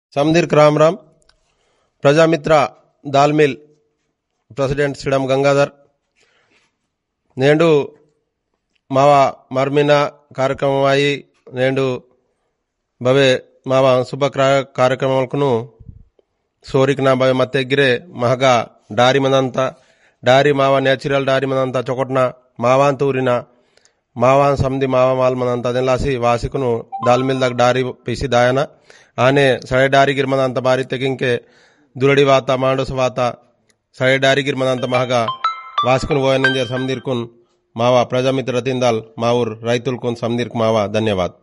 సమధీర్ రామ్ రామ్ ప్రజామిత్ర దాల్మిల్ ప్రెసిడెంట్ శ్రీరామ్ గంగాధర్ నేడు మావ మర్మిన కార్ಯಕ್ರಮ ಆಯಿ నేడు ಬವೆ ಮಾವ ಶುಭ ಕಾರ್ಯಕ್ರಮಕ್ಕೂ ಸೋರಿಕ್ ನಾ ಬವೆ ಮತ್ತೆ ಗಿರೆ ಮಹಗ ಡಾರಿ ಮದಂತ ಡಾರಿ ಮಾವ ನ್ಯಾಚುರಲ್ ಡಾರಿ ಮದಂತ ಚೊಕೊಟ್ನ ಮಾವಾಂತ ಊರಿನ ಮಾವಾನ್ ಸಮದಿ ಮಾವ ಮಾಲ್ ಮದಂತ ಅದೆಲ್ಲಾಸಿ ವಾಸಿಕನು ದಾಲ್ಮಿಲ್ದಾಗ ಡಾರಿ ಪಿಸಿ ದಾಯನ ಆನೆ ಸಳೆ ಡಾರಿ ಗಿರ್ಮದಂತ ಬಾರಿ ತೆಗಿಂಕೆ దురడి వాత మాండోస వాత సడే డారి గిర్మదంత మహగా వాసుకుని పోయనంజర్ సమదీర్కున్ మావా ప్రజామిత్ర తిందాల్ మా ఊర్ రైతులకున్ సమదీర్కు మావా ధన్యవాద్